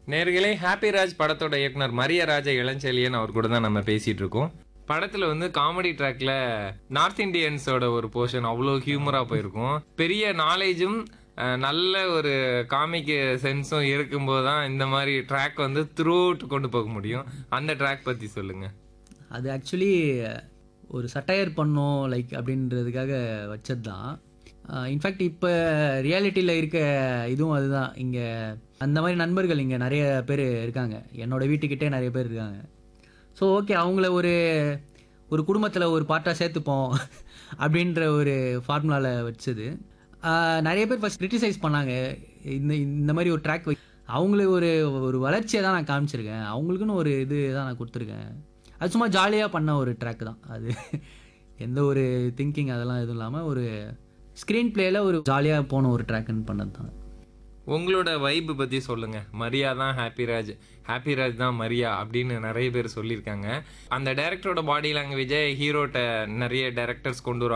நேர்களே ஹாப்பி ராஜ் படத்தோட இயக்குனர் மரிய ராஜ இளஞ்செழியன் அவர் கூட தான் நம்ம பேசிட்டு இருக்கோம் படத்துல வந்து காமெடி ட்ராக்ல நார்த் இந்தியன்ஸோட ஒரு போர்ஷன் அவ்வளோ ஹியூமரா போயிருக்கும் பெரிய நாலேஜும் நல்ல ஒரு காமிக் சென்ஸும் இருக்கும்போது தான் இந்த மாதிரி ட்ராக் வந்து த்ரூ கொண்டு போக முடியும் அந்த ட்ராக் பத்தி சொல்லுங்க அது ஆக்சுவலி ஒரு சட்டையர் பண்ணோம் லைக் அப்படின்றதுக்காக வச்சது தான் இன்ஃபேக்ட் இப்போ ரியாலிட்டியில் இருக்க இதுவும் அதுதான் இங்கே அந்த மாதிரி நண்பர்கள் இங்கே நிறைய பேர் இருக்காங்க என்னோட வீட்டுக்கிட்டே நிறைய பேர் இருக்காங்க ஸோ ஓகே அவங்கள ஒரு ஒரு குடும்பத்தில் ஒரு பார்ட்டாக சேர்த்துப்போம் அப்படின்ற ஒரு ஃபார்முலாவில் வச்சது ஆஹ் நிறைய பேர் ஃபஸ்ட் கிரிட்டிசைஸ் பண்ணாங்க இந்த இந்த மாதிரி ஒரு ட்ராக் வை அவங்களுக்கு ஒரு ஒரு வளர்ச்சியை தான் நான் காமிச்சிருக்கேன் அவங்களுக்குன்னு ஒரு இது தான் நான் கொடுத்துருக்கேன் அது சும்மா ஜாலியாக பண்ண ஒரு ட்ராக் தான் அது எந்த ஒரு திங்கிங் அதெல்லாம் எதுவும் இல்லாமல் ஒரு ஸ்க்ரீன் பிளேயில் ஒரு ஜாலியாக போன ஒரு ட்ராக்குன்னு பண்ணது தான் உங்களோட வைப்பு பத்தி சொல்லுங்க மரியா தான் ஹாப்பி ராஜ் ஹாப்பி ராஜ் தான் மரியா அப்படின்னு நிறைய பேர் சொல்லியிருக்காங்க அந்த டைரக்டரோட பாடி லாங்குவேஜை ஹீரோட்ட நிறைய டைரக்டர்ஸ் கொண்டு வருவாங்க